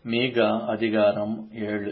மீகா அதிகாரம் ஏழு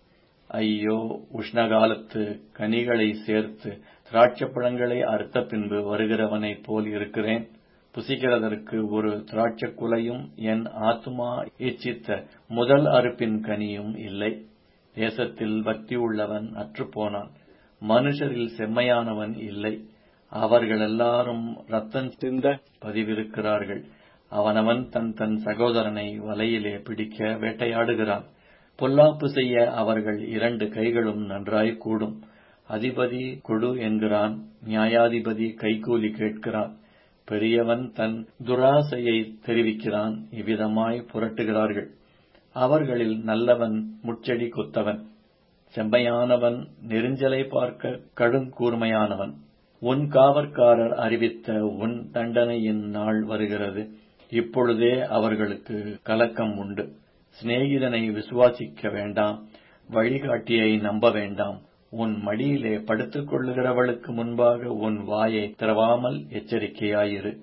ஐயோ உஷ்ணகாலத்து கனிகளை சேர்த்து திராட்சைப்பழங்களை அறுத்த பின்பு வருகிறவனைப் போல் இருக்கிறேன் புசிக்கிறதற்கு ஒரு திராட்சைக் குலையும் என் ஆத்துமா இச்சித்த முதல் அறுப்பின் கனியும் இல்லை தேசத்தில் பக்தியுள்ளவன் அற்றுப்போனான் மனுஷரில் செம்மையானவன் இல்லை அவர்களெல்லாரும் இரத்தம் சிந்த பதிவிருக்கிறார்கள் அவனவன் தன் தன் சகோதரனை வலையிலே பிடிக்க வேட்டையாடுகிறான் பொல்லாப்பு செய்ய அவர்கள் இரண்டு கைகளும் நன்றாய் கூடும் அதிபதி கொடு என்கிறான் நியாயாதிபதி கைக்கூலி கேட்கிறான் பெரியவன் தன் துராசையை தெரிவிக்கிறான் இவ்விதமாய் புரட்டுகிறார்கள் அவர்களில் நல்லவன் முட்செடி கொத்தவன் செம்மையானவன் நெருஞ்சலை பார்க்க கடுங்கூர்மையானவன் உன் காவற்காரர் அறிவித்த உன் தண்டனையின் நாள் வருகிறது இப்பொழுதே அவர்களுக்கு கலக்கம் உண்டு சிநேகிதனை விசுவாசிக்க வேண்டாம் வழிகாட்டியை நம்ப வேண்டாம் உன் மடியிலே படுத்துக் கொள்ளுகிறவளுக்கு முன்பாக உன் வாயை திறவாமல் எச்சரிக்கையாயிரு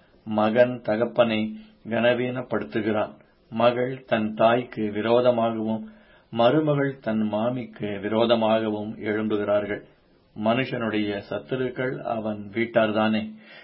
மகன் தகப்பனை கனவீனப்படுத்துகிறான் மகள் தன் தாய்க்கு விரோதமாகவும் மருமகள் தன் மாமிக்கு விரோதமாகவும் எழும்புகிறார்கள் மனுஷனுடைய சத்துருக்கள் அவன் வீட்டார்தானே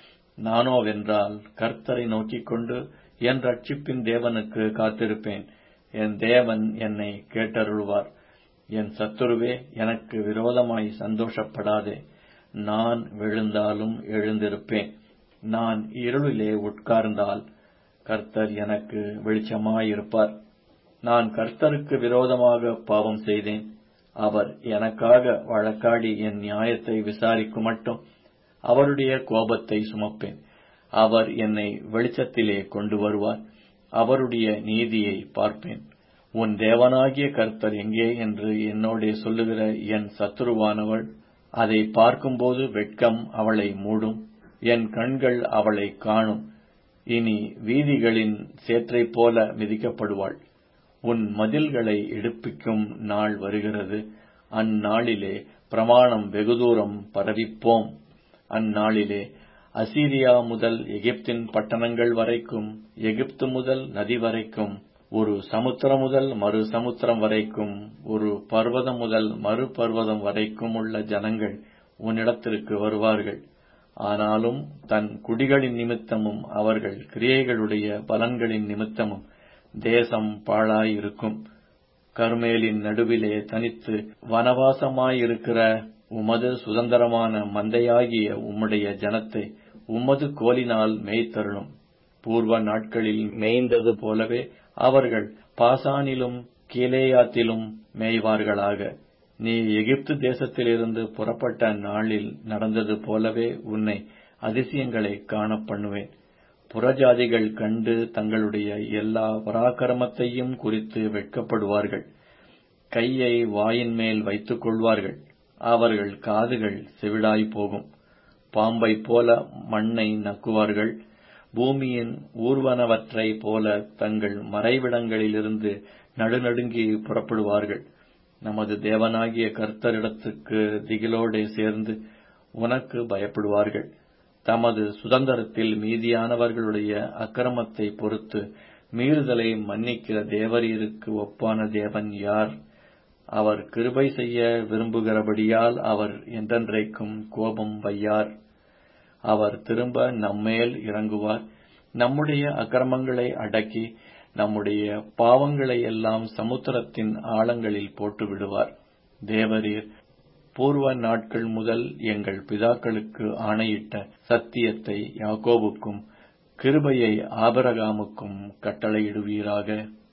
நானோவென்றால் கர்த்தரை நோக்கிக் கொண்டு என் ரட்சிப்பின் தேவனுக்கு காத்திருப்பேன் என் தேவன் என்னை கேட்டருள்வார் என் சத்துருவே எனக்கு விரோதமாய் சந்தோஷப்படாதே நான் விழுந்தாலும் எழுந்திருப்பேன் நான் இருளிலே உட்கார்ந்தால் கர்த்தர் எனக்கு வெளிச்சமாயிருப்பார் நான் கர்த்தருக்கு விரோதமாக பாவம் செய்தேன் அவர் எனக்காக வழக்காடி என் நியாயத்தை விசாரிக்கும் மட்டும் அவருடைய கோபத்தை சுமப்பேன் அவர் என்னை வெளிச்சத்திலே கொண்டு வருவார் அவருடைய நீதியை பார்ப்பேன் உன் தேவனாகிய கர்த்தர் எங்கே என்று என்னோடே சொல்லுகிற என் சத்துருவானவள் அதை பார்க்கும்போது வெட்கம் அவளை மூடும் என் கண்கள் அவளை காணும் இனி வீதிகளின் சேற்றைப் போல மிதிக்கப்படுவாள் உன் மதில்களை எடுப்பிக்கும் நாள் வருகிறது அந்நாளிலே பிரமாணம் வெகுதூரம் பரவிப்போம் அந்நாளிலே அசீரியா முதல் எகிப்தின் பட்டணங்கள் வரைக்கும் எகிப்து முதல் நதி வரைக்கும் ஒரு சமுத்திரம் முதல் மறு சமுத்திரம் வரைக்கும் ஒரு பர்வதம் முதல் மறு பர்வதம் வரைக்கும் உள்ள ஜனங்கள் உன்னிடத்திற்கு வருவார்கள் ஆனாலும் தன் குடிகளின் நிமித்தமும் அவர்கள் கிரியைகளுடைய பலன்களின் நிமித்தமும் தேசம் பாழாயிருக்கும் கர்மேலின் நடுவிலே தனித்து வனவாசமாயிருக்கிற உமது சுதந்திரமான மந்தையாகிய உம்முடைய ஜனத்தை உமது கோலினால் மேய்த்தருளும் பூர்வ நாட்களில் மேய்ந்தது போலவே அவர்கள் பாசானிலும் கீலேயாத்திலும் மேய்வார்களாக நீ எகிப்து தேசத்திலிருந்து புறப்பட்ட நாளில் நடந்தது போலவே உன்னை அதிசயங்களை காண பண்ணுவேன் புறஜாதிகள் கண்டு தங்களுடைய எல்லா பராக்கிரமத்தையும் குறித்து வெட்கப்படுவார்கள் கையை வாயின் மேல் வைத்துக் கொள்வார்கள் அவர்கள் காதுகள் செவிடாய் போகும் பாம்பை போல மண்ணை நக்குவார்கள் பூமியின் ஊர்வனவற்றை போல தங்கள் மறைவிடங்களிலிருந்து நடுநடுங்கி புறப்படுவார்கள் நமது தேவனாகிய கர்த்தரிடத்துக்கு திகிலோடே சேர்ந்து உனக்கு பயப்படுவார்கள் தமது சுதந்திரத்தில் மீதியானவர்களுடைய அக்கிரமத்தை பொறுத்து மீறுதலை மன்னிக்கிற தேவரீருக்கு ஒப்பான தேவன் யார் அவர் கிருபை செய்ய விரும்புகிறபடியால் அவர் என்றென்றைக்கும் கோபம் வையார் அவர் திரும்ப நம்மேல் இறங்குவார் நம்முடைய அக்கிரமங்களை அடக்கி நம்முடைய பாவங்களை எல்லாம் சமுத்திரத்தின் ஆழங்களில் போட்டு விடுவார் தேவரீர் பூர்வ நாட்கள் முதல் எங்கள் பிதாக்களுக்கு ஆணையிட்ட சத்தியத்தை யாக்கோபுக்கும் கிருபையை ஆபரகாமுக்கும் கட்டளையிடுவீராக